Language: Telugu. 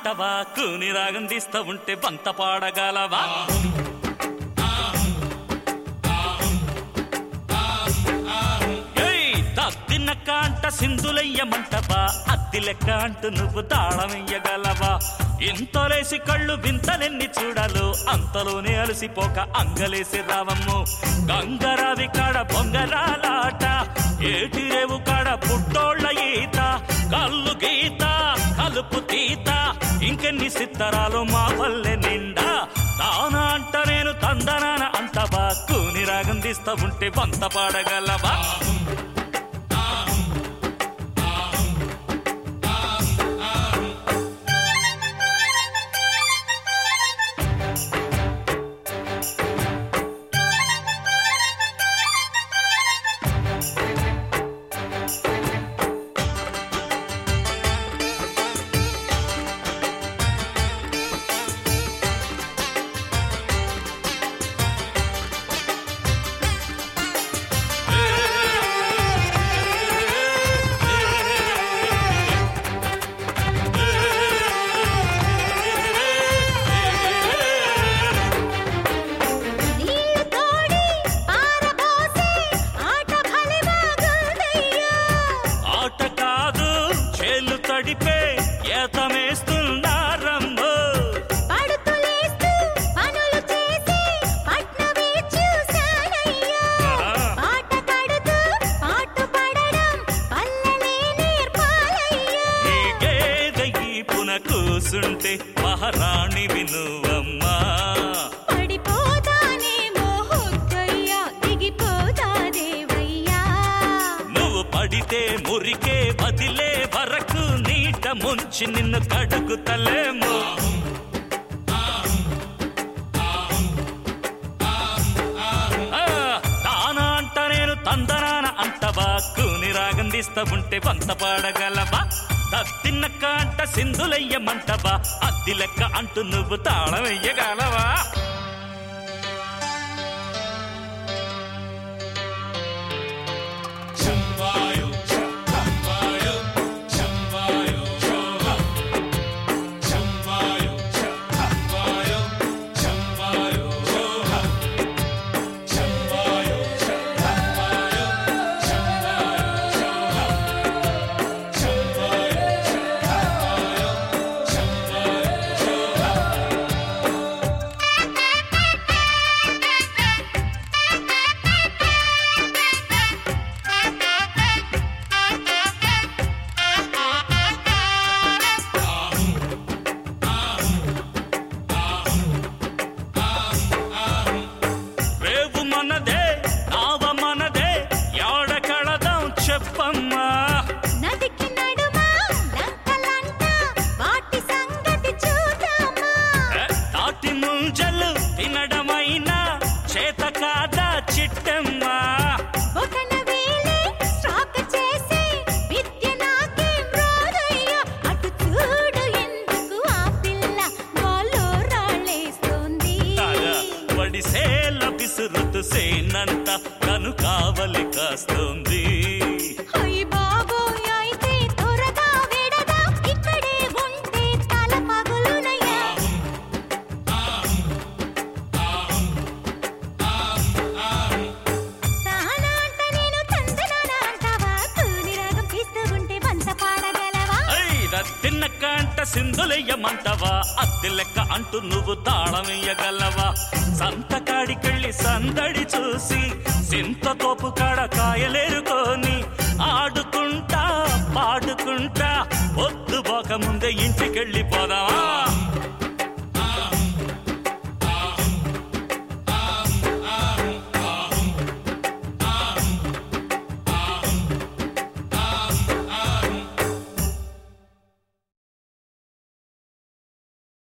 అంటవా కూని రాగం తీస్తా ఉంటే బంత పాడగలవా ఏయ్, తద్దినక్క అంట సింధులయ్యమంటవా అత్తి లెక్క అంటూ నువ్వు తాళమెయ్యగలవా ఇంతలేసి కళ్ళు వింతలెన్ని చూడాలో అంతలోనే అలసిపోక అంగలేసి రావమ్ము గంగరావి కాడ బొంగరాలాట ఏటి రేవు కాడ పుట్టోళ్ళ ఈత కల్లు గీత కలుపు తీత ఇంకెన్ని సిత్తరాలు మా పల్లె నిండా తాన అంట నేను తందనాన అంటవా కూని రాగం తీస్తా ఉంటే వంత పాడగలవా నీళ్లు తోడి పారబోసే ఆట భలే బాగుందయ్యా ఆట కాదు చేలు తడిపే ఏతమేస్తున్నారమ్మో పడుతులేస్తూ పనులు చేసి పట్నమే చూశానయ్యా పాట పడుతూ పాటు పడడం పల్లెలే నేర్పాలయ్యా ఈ గేద ఈ పున కూసుంటే మహారాణి వినువమ్మా పడిపోతానేమో హొక్కయ్యా దిగిపోతా దేవయ్యా నువ్వు పడితే మురికే వదిలే వరకు నీట ముంచి నిన్ను కడుగుతలేమో ఆ, తానా అంట నేను తందనాన అంటవా కూని రాగం తీస్తా ఉంటే వంత పాడగలవా తత్తిన్నక్క అంట సింధులయ్యమంటవా అద్ది లెక్క అంటూ నువ్వు తాళం వెయ్యగలవా రేవు మనదే నావ మనదే యాడ కళదాం చెప్పమ్మా నదికి నడుమా లంకలంట వాటి సంగతి చూద్దామా ఏ, తాటి ముంజలు తినడమైనా చేత కాదా చిట్టమ్మా ఒకన వేలే స్టాక్ చేసి విద్య నాకేం రాదయ్యా అటు చూడు ఎందుకు ఆ పిల్ల గోలో రాళ్ళేస్తోంది తాగా వడిసేల విసురుతు సేనంత కను కావలి కాస్తుంది అయ్ బాబోయ్ అయితే త్వరగా విడదా ఇక్కడే ఉంటే తల పగులునయ్యా తానా అంట నేను తందనానా అంటావా కూని రాగం తీస్తూ ఉంటే వంత పాడగలవా తిన్న కంట సింధులయ్యమంటవా అద్దె లెక్క అంటూ నువ్వు తాళమయ్యగలవా సంతకాడికెళ్ళి సందడి చూసి సింత తోపు కాడ కాయలేరుకొని ఆడుకుంటా పాడుకుంటా పొద్దు పోక ముందే ఇంటికెళ్ళి పోదామా